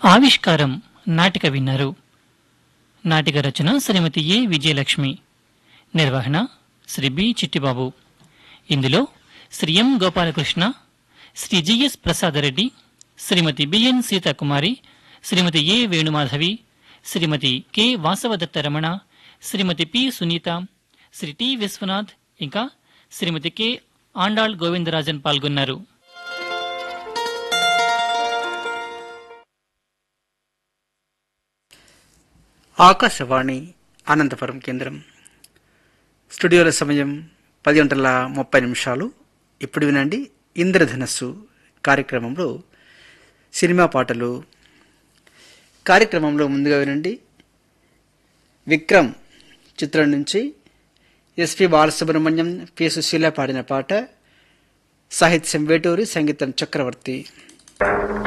ఆవిష్కారం నాటిక విన్నారు నాటిక రచన శ్రీమతి ఏ విజయలక్ష్మి నిర్వహణ శ్రీ బి చిట్టిబాబు ఇందులో Sri M Gopalakrishna Sri GS Prasada Reddy Srimathi BN Seethakumari Srimathi A Venumadhavi Srimathi K Vasavadatta Ramana Srimathi P Sunitha Sri T Vishwanath ఇంకా శ్రీమతి కె ఆండాళ్ గోవిందరాజన్ పాల్గొన్నారు ఆకాశవాణి అనంతపురం కేంద్రం స్టూడియోల సమయం పది గంటల ముప్పై నిమిషాలు ఇప్పుడు వినండి ఇంద్రధనస్సు కార్యక్రమంలో సినిమా పాటలు కార్యక్రమంలో ముందుగా వినండి విక్రమ్ చిత్రం నుంచి ఎస్పి బాలసుబ్రహ్మణ్యం పి సుశీల పాడిన పాట సాహిత్యం వేటూరి సంగీతం చక్రవర్తి